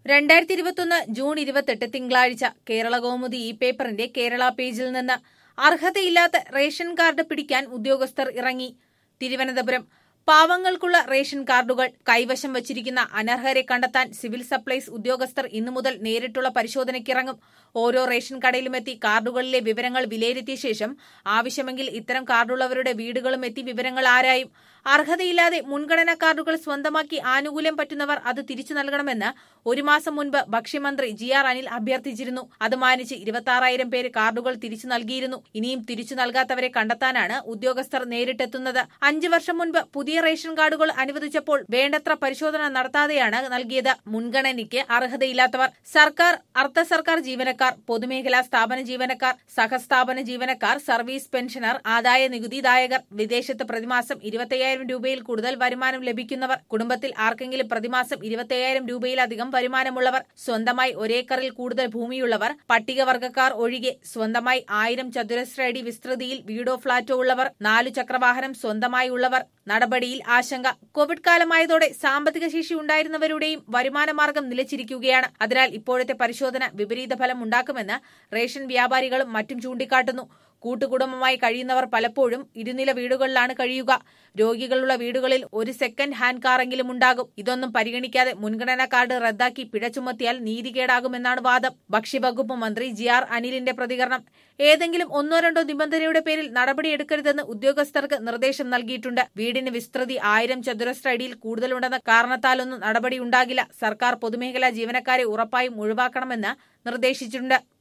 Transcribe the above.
രണ്ടായിരത്തി ഇരുപത്തൊന്ന് ജൂൺ ഇരുപത്തെട്ട് തിങ്കളാഴ്ച കേരള കൗമുദി ഈ പേപ്പറിന്റെ കേരള പേജിൽ നിന്ന് അർഹതയില്ലാത്ത റേഷൻ കാർഡ് പിടിക്കാൻ ഉദ്യോഗസ്ഥർ ഇറങ്ങി തിരുവനന്തപുരം പാവങ്ങൾക്കുള്ള റേഷൻ കാർഡുകൾ കൈവശം വച്ചിരിക്കുന്ന അനർഹരെ കണ്ടെത്താൻ സിവിൽ സപ്ലൈസ് ഉദ്യോഗസ്ഥർ ഇന്നു മുതൽ നേരിട്ടുള്ള പരിശോധനയ്ക്കിറങ്ങും ഓരോ റേഷൻ കടയിലുമെത്തി കാർഡുകളിലെ വിവരങ്ങൾ വിലയിരുത്തിയ ശേഷം ആവശ്യമെങ്കിൽ ഇത്തരം കാർഡുള്ളവരുടെ വീടുകളും എത്തി വിവരങ്ങൾ ആരായും അർഹതയില്ലാതെ മുൻഗണനാ കാർഡുകൾ സ്വന്തമാക്കി ആനുകൂല്യം പറ്റുന്നവർ അത് തിരിച്ചു നൽകണമെന്ന് ഒരു മാസം മുൻപ് ഭക്ഷ്യമന്ത്രി ജി ആർ അനിൽ അഭ്യർത്ഥിച്ചിരുന്നു അത് മാനിച്ച് ഇരുപത്തി പേര് കാർഡുകൾ തിരിച്ചു നൽകിയിരുന്നു ഇനിയും തിരിച്ചു നൽകാത്തവരെ കണ്ടെത്താനാണ് ഉദ്യോഗസ്ഥർ നേരിട്ടെത്തുന്നത് അഞ്ചു വർഷം മുൻപ് പുതിയ റേഷൻ കാർഡുകൾ അനുവദിച്ചപ്പോൾ വേണ്ടത്ര പരിശോധന നടത്താതെയാണ് നൽകിയത് മുൻഗണനയ്ക്ക് അർഹതയില്ലാത്തവർ സർക്കാർ അർദ്ധ സർക്കാർ ജീവനക്കാർ പൊതുമേഖലാ സ്ഥാപന ജീവനക്കാർ സഹസ്ഥാപന ജീവനക്കാർ സർവീസ് പെൻഷനർ ആദായ നികുതിദായകർ വിദേശത്ത് പ്രതിമാസം ഇരുപത്തയ്യായിരം രൂപയിൽ കൂടുതൽ വരുമാനം ലഭിക്കുന്നവർ കുടുംബത്തിൽ ആർക്കെങ്കിലും പ്രതിമാസം ഇരുപത്തയ്യായിരം രൂപയിലധികം വരുമാനമുള്ളവർ സ്വന്തമായി ഒരേക്കറിൽ കൂടുതൽ ഭൂമിയുള്ളവർ പട്ടികവർഗക്കാർ ഒഴികെ സ്വന്തമായി ആയിരം ചതുരശ്ര അടി വിസ്തൃതിയിൽ വീടോ ഫ്ളാറ്റോ ഉള്ളവർ നാലു ചക്രവാഹനം സ്വന്തമായി ഉള്ളവർ നടപടിയിൽ ആശങ്ക കോവിഡ് കാലമായതോടെ സാമ്പത്തിക ശേഷി ഉണ്ടായിരുന്നവരുടെയും വരുമാനമാർഗം നിലച്ചിരിക്കുകയാണ് അതിനാൽ ഇപ്പോഴത്തെ പരിശോധന വിപരീത ഫലം ഉണ്ടാക്കുമെന്ന് റേഷൻ വ്യാപാരികളും മറ്റും ചൂണ്ടിക്കാട്ടുന്നു കൂട്ടുകുടുംബമായി കഴിയുന്നവർ പലപ്പോഴും ഇരുനില വീടുകളിലാണ് കഴിയുക രോഗികളുള്ള വീടുകളിൽ ഒരു സെക്കൻഡ് ഹാൻഡ് കാറെങ്കിലും ഉണ്ടാകും ഇതൊന്നും പരിഗണിക്കാതെ മുൻഗണനാ കാർഡ് റദ്ദാക്കി പിഴ ചുമത്തിയാൽ നീതികേടാകുമെന്നാണ് വാദം ഭക്ഷ്യവകുപ്പ് മന്ത്രി ജി ആർ അനിലിന്റെ പ്രതികരണം ഏതെങ്കിലും ഒന്നോ രണ്ടോ നിബന്ധനയുടെ പേരിൽ നടപടിയെടുക്കരുതെന്ന് ഉദ്യോഗസ്ഥർക്ക് നിർദ്ദേശം നൽകിയിട്ടുണ്ട് വീടിന് വിസ്തൃതി ആയിരം ചതുരശ്ര അടിയിൽ കൂടുതലുണ്ടെന്ന കാരണത്താലൊന്നും നടപടിയുണ്ടാകില്ല സർക്കാർ പൊതുമേഖലാ ജീവനക്കാരെ ഉറപ്പായും ഒഴിവാക്കണമെന്ന് നിർദ്ദേശിച്ചിട്ടുണ്ട്